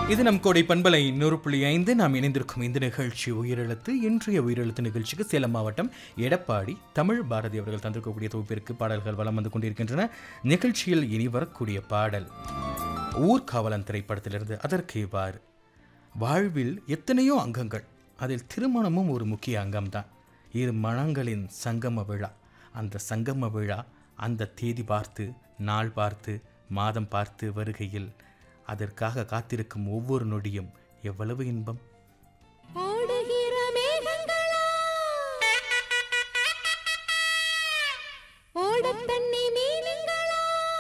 இது நம் கோடை பண்பலை நூறு புள்ளி ஐந்து நாம் இணைந்திருக்கும் இந்த நிகழ்ச்சி உயிரெழுத்து இன்றைய உயிரெழுத்து நிகழ்ச்சிக்கு சேலம் மாவட்டம் எடப்பாடி தமிழ் பாரதி அவர்கள் தந்திருக்கக்கூடிய தொகுப்பிற்கு பாடல்கள் வலம் வந்து கொண்டிருக்கின்றன நிகழ்ச்சியில் இனி வரக்கூடிய பாடல் ஊர்காவலன் திரைப்படத்திலிருந்து அதற்கு இவ்வாறு வாழ்வில் எத்தனையோ அங்கங்கள் அதில் திருமணமும் ஒரு முக்கிய அங்கம்தான் இரு மனங்களின் சங்கம விழா அந்த சங்கம விழா அந்த தேதி பார்த்து நாள் பார்த்து மாதம் பார்த்து வருகையில் அதற்காக காத்திருக்கும் ஒவ்வொரு நொடியும் எவ்வளவு இன்பம்